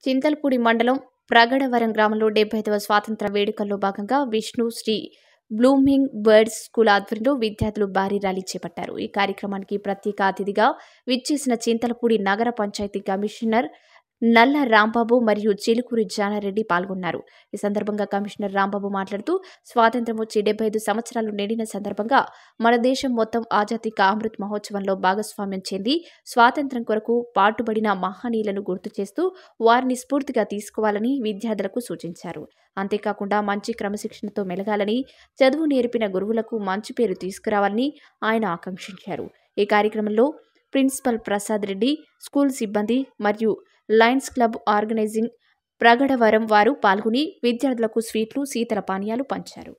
చింతలపూడి మండలం ప్రగడవరం గ్రామంలో డెబ్బై ఐదవ స్వాతంత్ర వేడుకల్లో భాగంగా Vishnu Shri blooming birds school ఆధ్వర్యంలో విద్యార్థులు భారీ ర్యాలీ చేపట్టారు ఈ కార్యక్రమానికి ప్రత్యేక అతిథిగా విచ్చేసిన చింతలపూడి నగర పంచాయతీ కమిషనర్ నల్ల రాంబాబు మరియు చిలుకూరి జానారెడ్డి పాల్గొన్నారు ఈ సందర్భంగా కమిషనర్ రాంబాబు మాట్లాడుతూ స్వాతంత్ర్యం వచ్చి డెబ్బై ఐదు సంవత్సరాలు నిండిన సందర్భంగా మన దేశం మొత్తం ఆజాదీ కా అమృత్ మహోత్సవంలో భాగస్వామ్యం చెంది స్వాతంత్ర్యం కొరకు పాటుపడిన మహనీయులను గుర్తు చేస్తూ వారిని స్ఫూర్తిగా తీసుకోవాలని విద్యార్థులకు సూచించారు అంతేకాకుండా మంచి క్రమశిక్షణతో మెలగాలని చదువు నేర్పిన గురువులకు మంచి పేరు తీసుకురావాలని ఆయన ఆకాంక్షించారు ఈ కార్యక్రమంలో ప్రిన్సిపల్ ప్రసాద్ రెడ్డి స్కూల్ సిబ్బంది మరియు లయన్స్ క్లబ్ ఆర్గనైజింగ్ ప్రగడవరం వారు పాల్గొని విద్యార్థులకు స్వీట్లు శీతల పానీయాలు పంచారు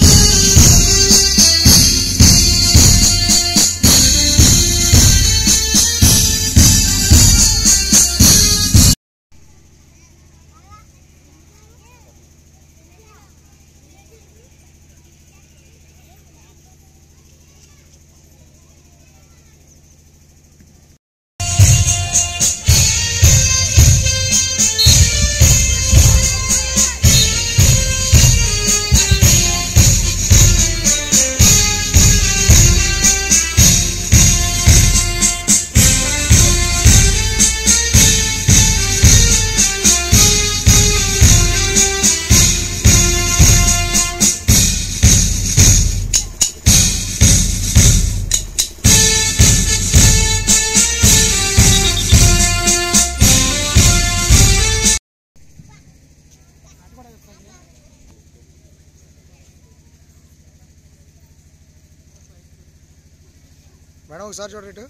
మేడం ఒకసారి చూడండి ఇటు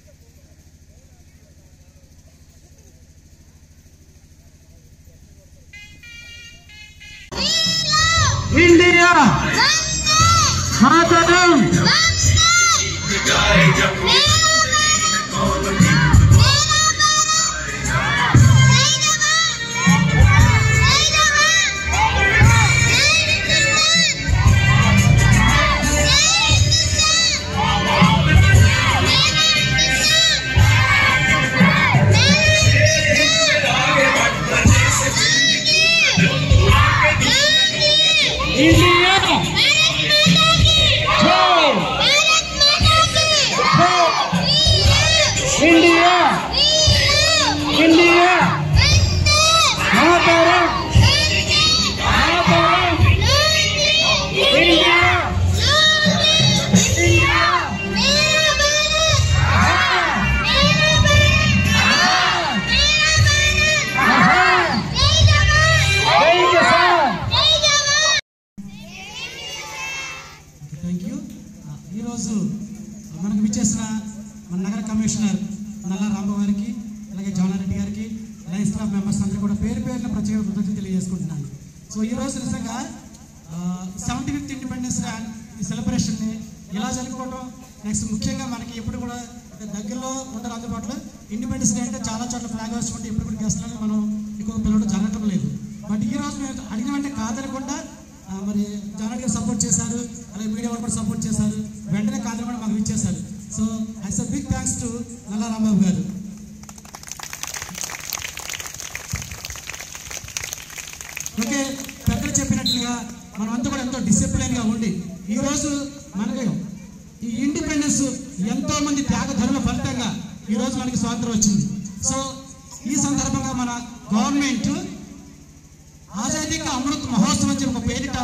ఇండియా మాతరం ఇండియా జై ఇండియా ఇండియా మాతరం మాతరం ఇండియా ఇండియా జై కిసాన్ థ్యాంక్ యూ ఈరోజు మనకు విచ్చేసిన మన నగర కమిషనర్ నల్ల రాంబాబు గారికి అలాగే జానారెడ్డి గారికి లయన్స్ క్లబ్ మెంబర్స్ అందరూ కూడా పేరు పేరున ప్రత్యేక కృతజ్ఞతలు తెలియజేసుకుంటున్నాను సో ఈ రోజు నిజంగా సెవెంటీ ఫిఫ్త్ ఇండిపెండెన్స్ ఈ సెలబ్రేషన్ని ఇలా జరుపుకోవడం నెక్స్ట్ ముఖ్యంగా మనకి ఎప్పుడు కూడా దగ్గరలో ఉండరు అందుబాటులో ఇండిపెండెన్స్ డే అంటే చాలా చోట్ల ఫ్లాగ్ వేసుకుంటే ఇప్పుడు కూడా గెస్ట్లని మనం ఎక్కువ పిలవడం జరగటం లేదు బట్ ఈ రోజు మేము అడిగిన వెంటనే కాదనకుండా ఆ, మరి జానడ్ గారు సపోర్ట్ చేశారు అలాగే మీడియా వాళ్ళు కూడా సపోర్ట్ చేశారు వెంటనే కాదని కూడా మాకు ఇచ్చేశారు so ice big thanks to Nalla Rambabu గారు ఓకే పెద్దలు చెప్పినట్లుగా మనం అంతా కూడా ఎంతో డిసిప్లిన్ గా ఉండి ఈ రోజు మనకి ఈ ఇండిపెండెన్స్ ఎంతో మంది త్యాగధనుల ఫలితంగా ఈ రోజు మనకి స్వాతంత్రం వచ్చింది సో ఈ సందర్భంగా మన గవర్నమెంట్ ఆజాదీ కా అమృత్ మహోత్సవం అని చెప్పి ఒక పేరిట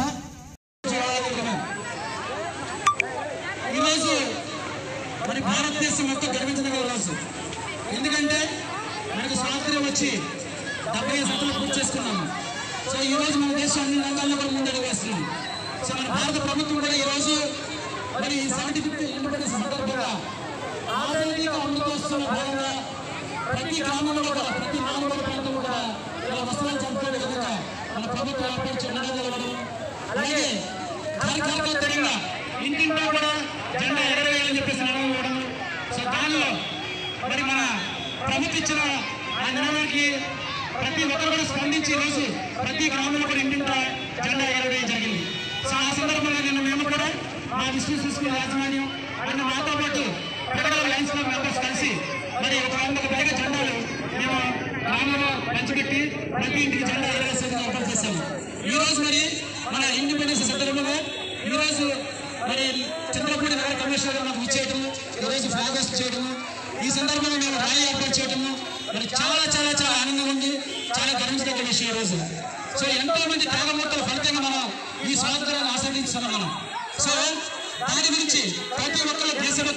ఈరోజు మరి భారతదేశం మొత్తం గర్వించదగిన రోజు ఎందుకంటే మనకు స్వాతంత్ర్యం వచ్చి డెబ్బై ఐదు సంవత్సరాలు పూర్తి చేసుకున్నాము సో ఈ రోజు మన దేశం అన్ని రంగాల్లో కూడా ముందడుగు వేస్తున్నాం సో మన భారత ప్రభుత్వం కూడా ఈ రోజు మరి సెవెంటీ ఫిఫ్త్ ఇండిపెండెన్స్ సందర్భంగా ఆజాదీ కా అమృతోత్సవంలో భాగంగా ప్రతి గ్రామంలో కూడా ప్రతి మానవుల ప్రాంతంలో కూడా ఇలా వస్త్రాలు చంపుకునే విధంగా మన ప్రభుత్వం ఏర్పరిచి ఉండగలగడం అలాగే కార్యకర్తగా ఇంటింటా కూడా జెండా ఎగరవేయాలని చెప్పేసి నిర్ణయం ఇవ్వడం సో దానిలో మరి మన ప్రభుత్వం ఇచ్చిన ఆ నిర్ణయానికి ప్రతి ఒక్కరు కూడా స్పందించి ఈ రోజు ప్రతి గ్రామంలో కూడా ఇంటింటా జెండా ఎగరవేయడం జరిగింది సో ఆ సందర్భంగా నిన్న మేము కూడా మా విష్ణు స్కూల్ యాజమాన్యం నిన్న మాతో పాటు ప్రకటన లయన్స్ క్లబ్ మెంబర్స్ కలిసి మరి ఒక వందకు పైగా జెండాలు మేము గ్రామంలో పంచిపెట్టి ప్రతి ఇంటికి జెండా ఎగరేసేందుకు ఏర్పాటు చేశాము ఈ రోజు మరి మన ఇండిపెండెన్స్ సందర్భంగా ఈ రోజు మరి చంద్రపూడి నగర కమిషనర్ గారు మాకు ఇచ్చేయటము ఈ రోజు ఫ్లాగ్ హోస్ట్ చేయడము ఈ సందర్భంగా మేము ర్యాలీ ఏర్పాటు చేయడము మరి చాలా చాలా చాలా ఆనందంగా ఉంది చాలా గర్వించదగ్గ విషయం ఈ రోజు సో ఎంతో మంది త్యాగమూర్తుల ఫలితంగా మనం ఈ స్వాతంత్రాన్ని ఆస్వాదించున్నాం మనం సో దాని గురించి ప్రతి ఒక్కరు దేశభక్తి